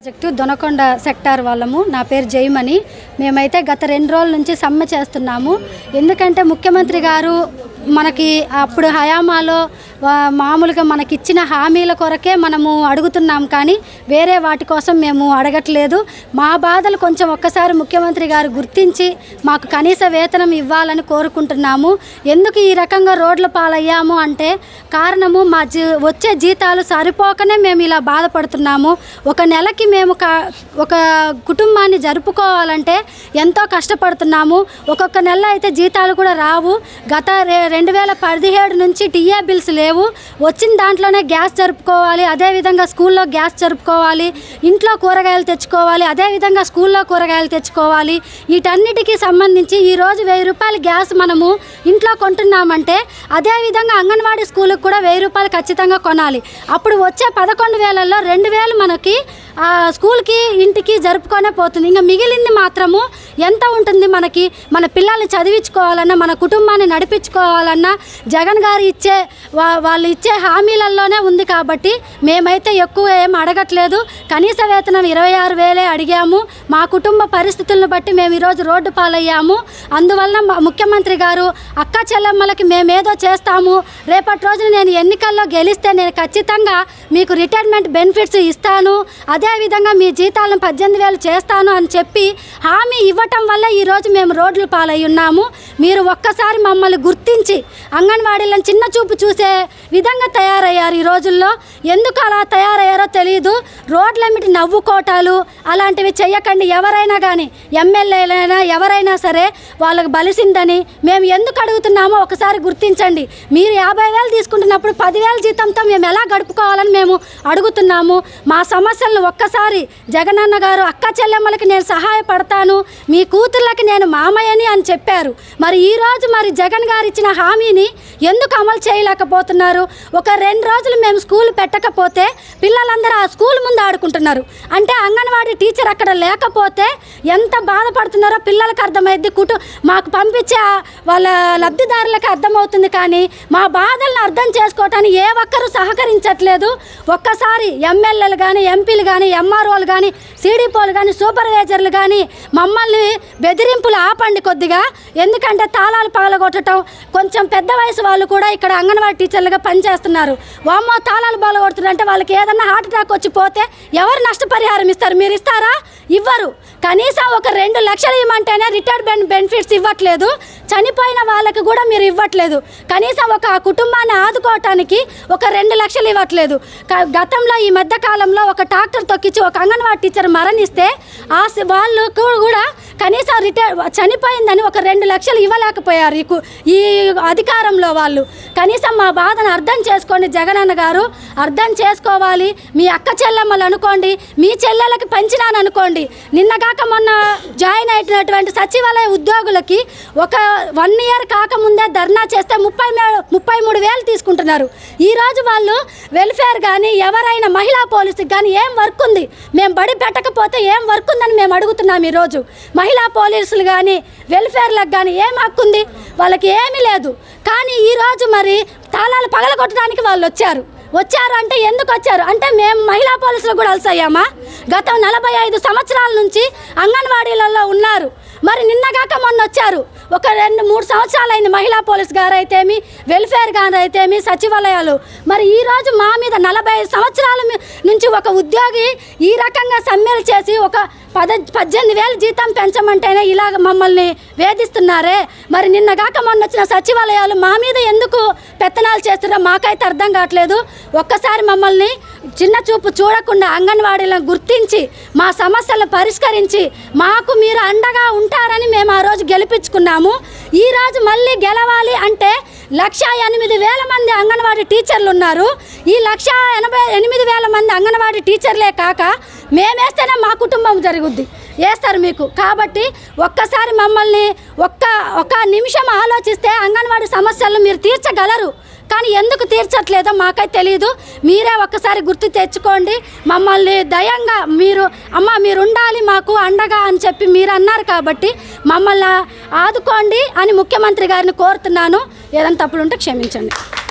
project Donakonda sector వాళ్ళము నా పేరు జయమణి మేమైతే గత రెండు రోజుల నుంచి సమ్మె చేస్తున్నాము ఎందుకంటే ముఖ్యమంత్రి గారు మనకి అప్పుడు హయామాలో వా- మామూలుగా మనకి ఇచ్చిన హామీల కొరకే మనము అడుగుతున్నాం కానీ వేరే వాటి కోసం మేము అడగట్లేదు మా బాధలు కొంచెం ఒక్కసారి ముఖ్యమంత్రి గారు గుర్తించి మాకు కనీస వేతనం ఇవ్వాలని కోరుకుంటున్నాము ఎందుకు ఈ రకంగా రోడ్ల పాలయ్యాము అంటే కారణము మా జీ వచ్చే జీతాలు సరిపోకనే మేము ఇలా బాధపడుతున్నాము ఒక నెలకి మేము కా ఒక కుటుంబాన్ని జరుపుకోవాలంటే ఎంతో కష్టపడుతున్నాము ఒక్కొక్క నెల అయితే జీతాలు కూడా రావు గత రె- రెండు వేల పదిహేడు నుంచి టీఏ బిల్స్ లేవు వచ్చిన దాంట్లోనే గ్యాస్ జరుపుకోవాలి అదేవిధంగా స్కూల్లో గ్యాస్ జరుపుకోవాలి ఇంట్లో కూరగాయలు తెచ్చుకోవాలి అదేవిధంగా స్కూల్లో కూరగాయలు తెచ్చుకోవాలి వీటన్నిటికీ సంబంధించి ఈరోజు వెయ్యి రూపాయల గ్యాస్ మనము ఇంట్లో కొంటున్నామంటే అదేవిధంగా అంగన్వాడీ స్కూల్కి కూడా వెయ్యి రూపాయలు ఖచ్చితంగా కొనాలి అప్పుడు వచ్చే పదకొండు వేలలో రెండు వేలు మనకి ఆ స్కూల్కి ఇంటికి జరుపుకొనే పోతుంది ఇంకా మిగిలింది మాత్రము ఎంత ఉంటుంది మనకి మన పిల్లల్ని చదివించుకోవాలన్నా మన కుటుంబాన్ని నడిపించుకోవాలన్నా జగన్ గారు ఇచ్చే వా- వాళ్ళు ఇచ్చే హామీలలోనే ఉంది కాబట్టి మేమైతే ఎక్కువ ఏం అడగట్లేదు కనీస వేతనం ఇరవై ఆరు వేలే అడిగాము మా కుటుంబ పరిస్థితులను బట్టి మేము ఈరోజు రోడ్డు పాలయ్యాము అందువలన మా ముఖ్యమంత్రి గారు అక్క చెల్లెమ్మలకి మేమేదో చేస్తాము రేపటి రోజున నేను ఎన్నికల్లో గెలిస్తే నేను ఖచ్చితంగా మీకు రిటైర్మెంట్ బెనిఫిట్స్ ఇస్తాను అదేవిధంగా మీ జీతాలను పద్దెనిమిది వేలు చేస్తాను అని చెప్పి హామీ ఇవ్వటం వల్ల ఈరోజు మేము రోడ్లు పాలై ఉన్నాము మీరు ఒక్కసారి మమ్మల్ని గుర్తించి అంగన్వాడీలను చిన్న చూపు చూసే విధంగా తయారయ్యారు ఈ రోజుల్లో ఎందుకు అలా తయారయ్యారో తెలియదు రోడ్లెమిటి నవ్వుకోటాలు అలాంటివి చెయ్యకండి ఎవరైనా కానీ ఎమ్మెల్యేలైనా ఎవరైనా సరే వాళ్ళకి బలిసిందని మేము ఎందుకు అడుగుతున్నామో ఒకసారి గుర్తించండి మీరు యాభై వేలు తీసుకుంటున్నప్పుడు పదివేల జీతంతో మేము ఎలా గడుపుకోవాలని మేము అడుగుతున్నాము మా సమస్యలను ఒక్కసారి జగనన్న గారు అక్క చెల్లెమ్మలకి నేను సహాయపడతాను మీ కూతుర్లకి నేను మామయ్యని అని చెప్పారు మరి ఈ రోజు మరి జగన్ గారు ఇచ్చిన హామీని ఎందుకు అమలు చేయలేకపోతున్నారు ఒక రెండు రోజులు మేము స్కూల్ పెట్టకపోతే పిల్లలందరూ ఆ స్కూల్ ముందు ఆడుకుంటున్నారు అంటే అంగన్వాడీ టీచర్ అక్కడ లేకపోతే ఎంత బాధపడుతున్నారో పిల్లలకు అర్థమైద్ది కుటు మాకు పంపించే ఆ వాళ్ళ లబ్ధిదారులకు అర్థమవుతుంది కానీ మా బాధలను అర్థం చేసుకోవటానికి ఏ ఒక్కరూ సహకరించట్లేదు ఒక్కసారి ఎమ్మెల్యేలు కానీ ఎంపీలు కానీ ఎంఆర్ఓలు కానీ సిడిపోలు కానీ సూపర్వైజర్లు కానీ మమ్మల్ని బెదిరింపులు ఆపండి కొద్దిగా ఎందుకంటే తాళాలు పగలగొట్టడం కొంచెం పెద్ద వయసు వాళ్ళు కూడా ఇక్కడ అంగన్వాడీ టీచర్లుగా పనిచేస్తున్నారు వామ్మో తాళాలు పగలగొడుతున్నారంటే వాళ్ళకి ఏదన్నా హార్ట్ అటాక్ వచ్చి పోతే ఎవరు నష్టపరిహారం ఇస్తారు మీరు ఇస్తారా ఇవ్వరు కనీసం ఒక రెండు లక్షలు ఇవ్వమంటేనే రిటైర్మెంట్ బెనిఫిట్స్ ఇవ్వట్లేదు చనిపోయిన వాళ్ళకి కూడా మీరు ఇవ్వట్లేదు కనీసం ఒక ఆ కుటుంబాన్ని ఆదుకోవటానికి ఒక రెండు లక్షలు ఇవ్వట్లేదు క- గతంలో ఈ మధ్య కాలంలో ఒక ట్రాక్టర్ తొక్కించి ఒక అంగన్వాడీ టీచర్ మరణిస్తే ఆ సి- వాళ్ళు కూ- కూడా కనీసం రిటైర్ చనిపోయిందని ఒక రెండు లక్షలు ఇవ్వలేకపోయారు ఈ కు- ఈ అధికారంలో వాళ్ళు కనీసం మా బాధను అర్థం చేసుకోండి జగనన్న గారు అర్థం చేసుకోవాలి మీ అక్క చెల్లెమ్మలు అనుకోండి మీ చెల్లెలకి పెంచినాను అనుకోండి నిన్నగాక మొన్న జాయిన్ అయినటువంటి సచివాలయ ఉద్యోగులకి ఒక వన్ ఇయర్ కాకముందే ధర్నా చేస్తే ముప్పై మే- ముప్పై మూడు వేలు తీసుకుంటున్నారు ఈరోజు వాళ్ళు వెల్ఫేర్ కానీ ఎవరైనా మహిళా పోలీసుకి కానీ ఏం వర్క్ ఉంది మేము బడి పెట్టకపోతే ఏం వర్క్ ఉందని మేము అడుగుతున్నాం ఈరోజు మహిళా పోలీసులు కానీ వెల్ఫేర్లకు కానీ ఏం హక్కు ఉంది వాళ్ళకి ఏమీ లేదు కానీ ఈరోజు మరి తాళాలు పగలగొట్టడానికి వాళ్ళు వచ్చారు వచ్చారు అంటే ఎందుకు వచ్చారు అంటే మేము మహిళా పోలీసులు కూడా అలసయ్యామా గత నలభై ఐదు సంవత్సరాల నుంచి అంగన్వాడీలలో ఉన్నారు మరి నిన్నగాక మొన్న వచ్చారు ఒక రెండు మూడు సంవత్సరాలు అయింది మహిళా పోలీస్ గారు అయితేమి వెల్ఫేర్ గారు అయితేమి సచివాలయాలు మరి ఈ రోజు మా మీద నలభై ఐదు సంవత్సరాల మీ- నుంచి ఒక ఉద్యోగి ఈ రకంగా సమ్మెలు చేసి ఒక పద పద్దెనిమిది వేలు జీతం పెంచమంటేనే ఇలాగ మమ్మల్ని వేధిస్తున్నారే మరి నిన్నగాక మొన్న వచ్చిన సచివాలయాలు మా మీద ఎందుకు పెత్తనాలు చేస్తున్నారో మాకైతే అర్థం కావట్లేదు ఒక్కసారి మమ్మల్ని చిన్న చూపు చూడకుండా అంగన్వాడీలను గుర్తించి మా సమస్యలను పరిష్కరించి మాకు మీరు అండగా ఉంటారని మేము ఆ రోజు గెలిపించుకున్నాము ఈ రోజు మళ్ళీ గెలవాలి అంటే లక్ష ఎనిమిది వేల మంది అంగన్వాడీ టీచర్లు ఉన్నారు ఈ లక్ష ఎనభై ఎనిమిది వేల మంది అంగన్వాడీ టీచర్లే కాక మేమేస్తేనే మా కుటుంబం జరుగుద్ది వేస్తారు మీకు కాబట్టి ఒక్కసారి మమ్మల్ని ఒక్క ఒక నిమిషం ఆలోచిస్తే అంగన్వాడీ సమస్యలను మీరు తీర్చగలరు కానీ ఎందుకు తీర్చట్లేదో మాకై తెలియదు మీరే ఒక్కసారి గుర్తు తెచ్చుకోండి మమ్మల్ని దయంగా మీరు అమ్మ మీరు ఉండాలి మాకు అండగా అని చెప్పి మీరు అన్నారు కాబట్టి మమ్మల్ని ఆదుకోండి అని ముఖ్యమంత్రి గారిని కోరుతున్నాను ఏదైనా తప్పులుంటే క్షమించండి